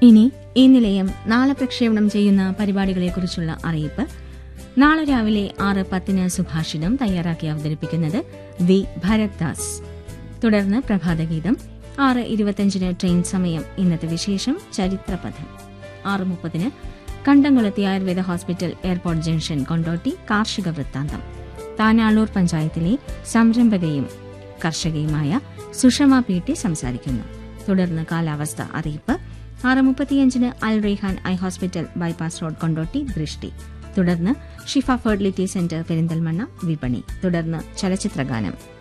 ഇനി ഈ നിലയം നാളെ പ്രക്ഷേപണം ചെയ്യുന്ന പരിപാടികളെക്കുറിച്ചുള്ള അറിയിപ്പ് നാളെ രാവിലെ ആറ് പത്തിന് സുഭാഷിതം തയ്യാറാക്കി അവതരിപ്പിക്കുന്നത് വി ഭരത് ദാസ് തുടർന്ന് പ്രഭാതഗീതം ആറ് ഇരുപത്തിയഞ്ചിന് ട്രെയിൻ സമയം ഇന്നത്തെ വിശേഷം ചരിത്രപഥം ആറ് മുപ്പതിന് Kandamkulathi Ayurveda hospital airport junction Kondotty കാർഷിക വൃത്താന്തം താനാളൂർ പഞ്ചായത്തിലെ സംരംഭകയും കർഷകയുമായ സുഷമ പി ടി സംസാരിക്കുന്നു തുടർന്ന് കാലാവസ്ഥ അറിയിപ്പ് ആറ് മുപ്പത്തിയഞ്ചിന് Al Rayhan eye hospital bypass road Kondotty Drishti തുടർന്ന് ഷിഫ ഫെർട്ടിലിറ്റി സെന്റർ പെരിന്തൽമണ്ണ വിപണി തുടർന്ന് ചലച്ചിത്രഗാനം